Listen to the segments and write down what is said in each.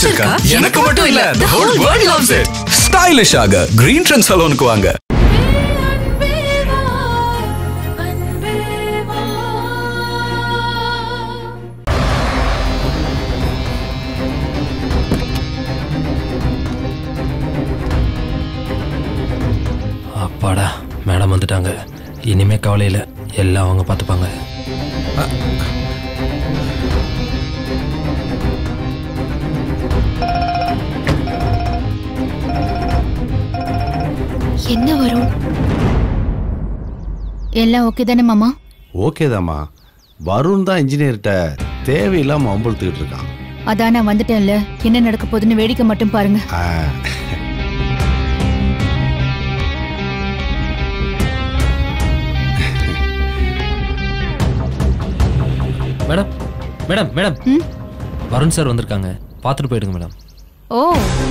பிடிச்சிருக்கா எனக்கு மட்டும் இல்ல the whole world loves it ஸ்டைலிஷாக கிரீன் ட்ரெண்ட் சலூனுக்கு வாங்க அப்பாடா மேடம் வந்துட்டாங்க இனிமே கவலை இல்லை எல்லாம் அவங்க பார்த்துப்பாங்க என்ன வரும் எல்லாம் ஓகே தானே மாமா ஓகே தாம்மா வருண் தான் இன்ஜினியர்கிட்ட தேவையில்லாம அம்புழுத்துக்கிட்டு இருக்கான் அதான் நான் வந்துட்டேன்ல என்ன நடக்க போகுதுன்னு வேடிக்கை மட்டும் பாருங்க ஆ, மேடம் மேடம் மேடம் ம்? வருண் சார் வந்திருக்காங்க பார்த்துட்டு போயிடுங்க மேடம் ஓ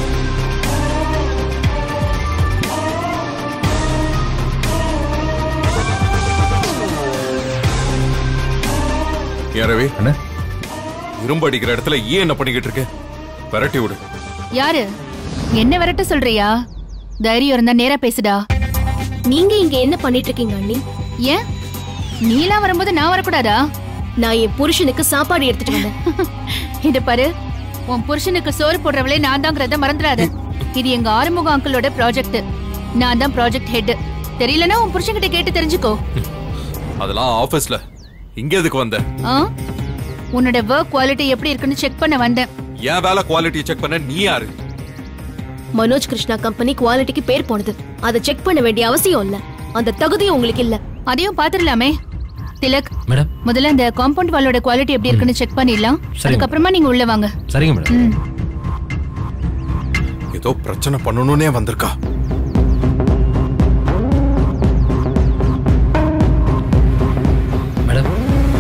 ஏன் ரவி இரும்பு அடிக்கிற இடத்துல ஏன் என்ன பண்ணிக்கிட்டு இருக்க விரட்டி விடு யாரு என்ன விரட்ட சொல்றியா தைரியம் இருந்தா நேரா பேசுடா நீங்க இங்க என்ன பண்ணிட்டு இருக்கீங்க அண்ணி ஏன் நீலாம் வரும்போது நான் வரக்கூடாதா நான் என் புருஷனுக்கு சாப்பாடு எடுத்துட்டு வந்தேன் இத பாரு உன் புருஷனுக்கு சோறு போடுறவளே நான் தாங்கிறத மறந்துடாத இது எங்க ஆறுமுக அங்கிளோட ப்ராஜெக்ட் நான் தான் ப்ராஜெக்ட் ஹெட் தெரியலனா உன் புருஷன்கிட்ட கேட்டு தெரிஞ்சுக்கோ அதெல்லாம் ஆபீஸ்ல இங்க எதுக்கு வந்த ஆ? உன்னோட ஒர்க் குவாலிட்டி எப்படி இருக்குன்னு செக் பண்ண வந்தேன் என் வேலை குவாலிட்டி செக் பண்ண நீ யாரு மனோஜ் கிருஷ்ணா கம்பெனி குவாலிட்டிக்கு பேர் போனது அதை செக் பண்ண வேண்டிய அவசியம் இல்ல அந்த தகுதியும் உங்களுக்கு இல்ல அதையும் பாத்துடலாமே திலக் மேடம் முதல்ல அந்த காம்பவுண்ட் வாலோட குவாலிட்டி எப்படி இருக்குன்னு செக் பண்ணிடலாம் சரிங்க. அதுக்கப்புறமா நீங்க உள்ள வாங்க சரிங்க மேடம் ம் ஏதோ பிரச்சனை பண்ணணும்னே வந்திருக்கா மேடம்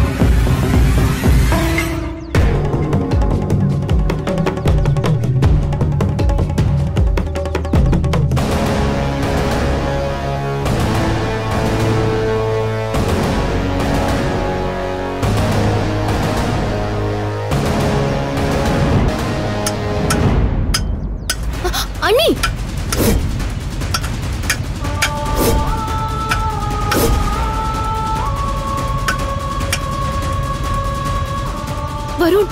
அண்ணி வருண்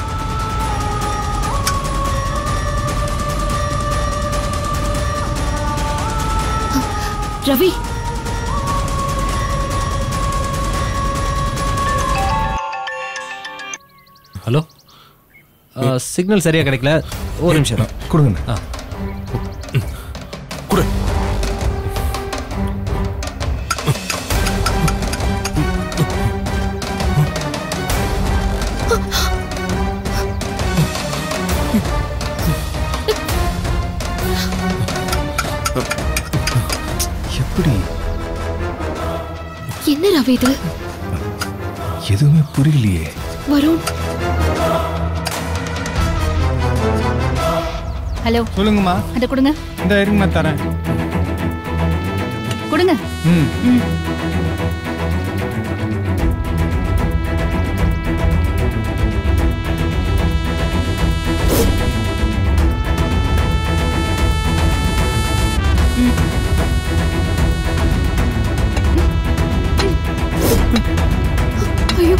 ரவி ஹலோ சிக்னல் சரியா கிடைக்கல ஒரு நிமிஷம் தான் கொடுங்க ஆ குடு எப்படி என்ன ரவி இது எதுவுமே புரியலையே வருண் ஹலோ சொல்லுங்கம்மா அத கொடுங்க இந்த இருங்கம்மா தரேன் கொடுங்க ம் ம் ஐயோ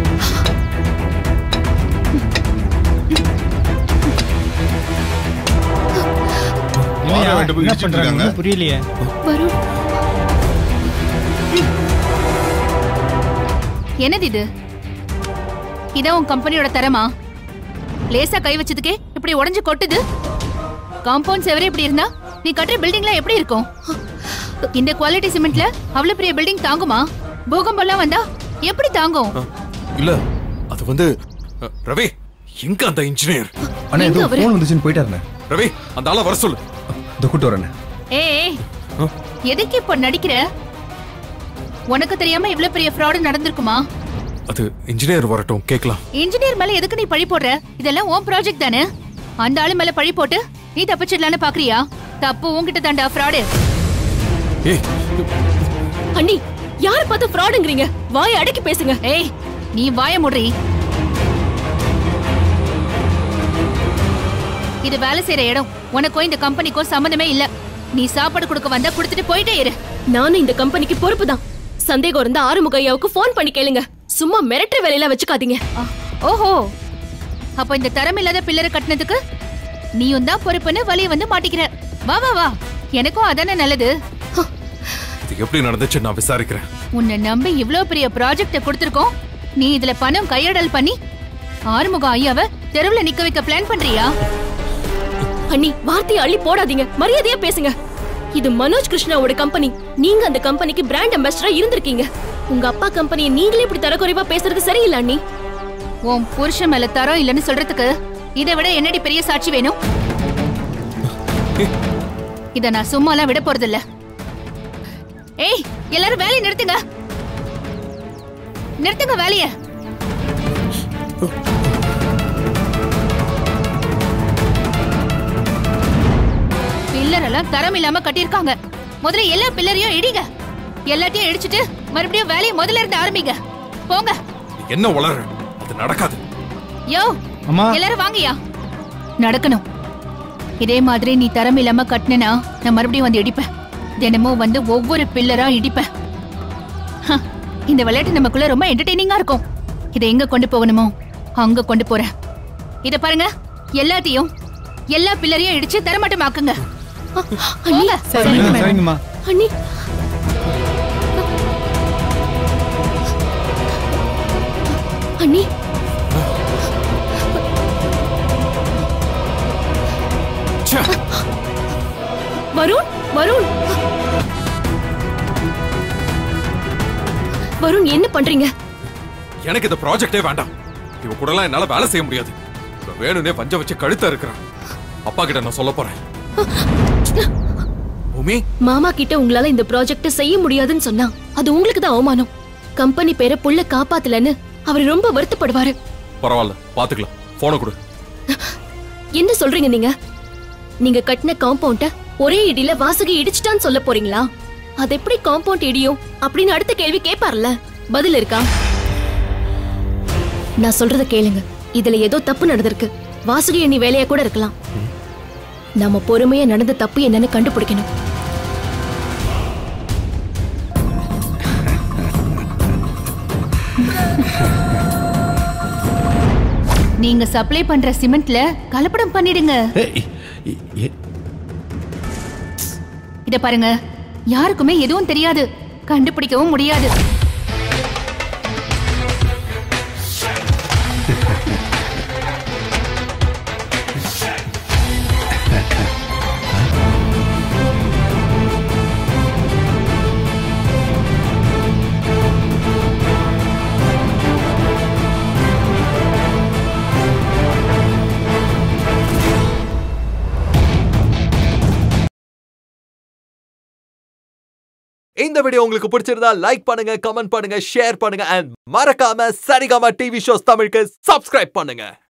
இல்லையா, என்ன பண்றாங்க ஒண்ணும் புரியலையே வருண் என்னது இது இதான் உன் கம்பெனியோட தரமா லேசா கை வச்சதுக்கே இப்படி உடைஞ்சு கொட்டுது காம்பவுண்ட் செவரே இப்படி இருந்தா நீ கட்டுற பில்டிங்லாம் எப்படி இருக்கும் இந்த குவாலிட்டி சிமெண்ட்ல அவ்வளவு பெரிய பில்டிங் தாங்குமா பூகம்பம்லாம் வந்தா எப்படி தாங்கும் இல்ல அது வந்து அ, ரவி எங்க அந்த இன்ஜினியர் அண்ணா எங்க ஏதோ அவரு? ஃபோன் வந்துச்சுன்னு போயிட்டாருண்ணே ரவி அந்த ஆளை வர சொல்லு இதோ கூட்டு வரேண்ணே ஏய் எதுக்கு இப்ப நடிக்கிற உனக்கு தெரியாம இவ்ளோ பெரிய ஃப்ராடு நடந்திருக்குமா அது இன்ஜினியர் வரட்டும் கேக்கலாம் இன்ஜினியர் மேல எதுக்கு நீ பழி போடுற இதெல்லாம் உன் ப்ராஜெக்ட் தானே அந்த ஆளு மேல பழி போட்டு நீ தப்பிச்சிடலான்னு பாக்குறியா தப்பு உன்கிட்ட தாண்டா ஃப்ராடு ஏய் அண்ணி யார பார்த்து ஃப்ராடுங்கறீங்க வாய் அடக்கி பேசுங்க ஏய் நீ வாய முடி இது வேலை செய்யற இடம் உனக்கும் இந்த கம்பெனிக்கும் சம்மந்தமே இல்ல நீ சாப்பாடு கொடுக்க வந்தா கொடுத்துட்டு போயிட்டே இரு நானும் இந்த கம்பெனிக்கு பொறுப்பு தான் சந்தேகம் இருந்தா ஆறுமுக ஐயாவுக்கு ஃபோன் பண்ணி கேளுங்க சும்மா மிரட்டுற வேலையில வச்சுக்காதீங்க ஆ, ஓஹோ அப்ப இந்த தரம் இல்லாத பில்லரை கட்டினதுக்கு நீயும் தான் பொறுப்புன்னு வழிய வந்து மாட்டிக்கிற வா வா வா எனக்கும் அதானே நல்லது இது எப்படி நடந்துச்சு நான் விசாரிக்கிறேன் உன்னை நம்பி இவ்ளோ பெரிய ப்ராஜெக்ட கொடுத்திருக்கோம் நீ இதுல பணம் கையடல் பண்ணி ஆறுமுகம் ஐயாவ தெருவுல நிக்க வைக்க பிளான் பண்றியா அண்ணி வார்த்தையை அள்ளி போடாதீங்க மரியாதையா பேசுங்க இது மனோஜ் கிருஷ்ணாவோட கம்பெனி நீங்க அந்த கம்பெனிக்கு பிராண்ட் அம்பாசிடரா இருந்திருக்கீங்க உங்க அப்பா கம்பெனியை நீங்களே இப்படி தரக்குறைவா பேசுறது சரியில்லை அண்ணி உன் புருஷன் மேல தரம் இல்லைன்னு சொல்றதுக்கு இதை விட என்னடி பெரிய சாட்சி வேணும் இத நான் சும்மாலாம் விட போறதில்ல ஏய் எல்லாரும் வேலையை நிறுத்துங்க நிறுத்துங்க வேலைய பில்லர் எல்லாம் தரம் இல்லாம கட்டியிருக்காங்க முதல்ல எல்லா பில்லரையும் இடிங்க எல்லாத்தையும் இடிச்சிட்டு மறுபடியும் வேலையை முதல்ல இருந்து ஆரம்பிங்க போங்க நீ என்ன உளற அது நடக்காது யோ அம்மா. எல்லாரும் வாங்கயா நடக்கணும் இதே மாதிரி நீ தரம் இல்லாம கட்டினா நான் மறுபடியும் வந்து இடிப்பேன் தினமும் வந்து ஒவ்வொரு பில்லரா இடிப்பேன் ஹ, இந்த விளையாட்டு நமக்குள்ள ரொம்ப என்டர்டெய்னிங்கா இருக்கும் இதை எங்க கொண்டு போகணுமோ அங்க கொண்டு போறேன் இத பாருங்க எல்லாத்தையும் எல்லா பில்லரையும் இடிச்சு தரமாட்டமாக்குங்க போங்க. சரிங்கம்மா அண்ணி அண்ணி ச்சே, வருண் வருண் வருண் என்ன பண்றீங்க எனக்கு இந்த ப்ராஜெக்டே வேண்டாம் இவ கூட எல்லாம் என்னால வேலை செய்ய முடியாது இவ வேணும்னே பஞ்ச வச்சு கழுத்த இருக்கிறான் அப்பா கிட்ட நான் சொல்ல போறேன் பூமி மாமா கிட்ட உங்களால இந்த ப்ராஜெக்ட் செய்ய முடியாதுன்னு சொன்னா அது உங்களுக்கு தான் அவமானம் கம்பெனி பேரை புள்ள காப்பாத்தலன்னு அவர் ரொம்ப வருத்தப்படுவாரு பரவாயில்ல பாத்துக்கலாம் போனை கொடு என்ன சொல்றீங்க நீங்க நீங்க கட்டின காம்பவுண்ட ஒரே இடியில வாசகி இடிச்சிட்டான்னு சொல்ல போறீங்களா அது எப்படி காம்பவுண்ட் இடியும் அப்படின்னு அடுத்த கேள்வி கேட்பார்ல பதில் இருக்கா நான் சொல்றத கேளுங்க இதுல ஏதோ தப்பு நடந்திருக்கு வாசுகி எண்ணி வேலையா கூட இருக்கலாம் நம்ம பொறுமையா நடந்த தப்பு என்னன்னு கண்டுபிடிக்கணும் நீங்க சப்ளை பண்ற சிமெண்ட்ல கலப்படம் பண்ணிடுங்க ஏய், இ- இ- இத பாருங்க யாருக்குமே எதுவும் தெரியாது கண்டுபிடிக்கவும் முடியாது இந்த வீடியோ உங்களுக்கு பிடிச்சிருந்தா லைக் பண்ணுங்க கமெண்ட் பண்ணுங்க ஷேர் பண்ணுங்க அண்ட் மறக்காம சரிகமா டிவி ஷோஸ் தமிழுக்கு சப்ஸ்கிரைப் பண்ணுங்க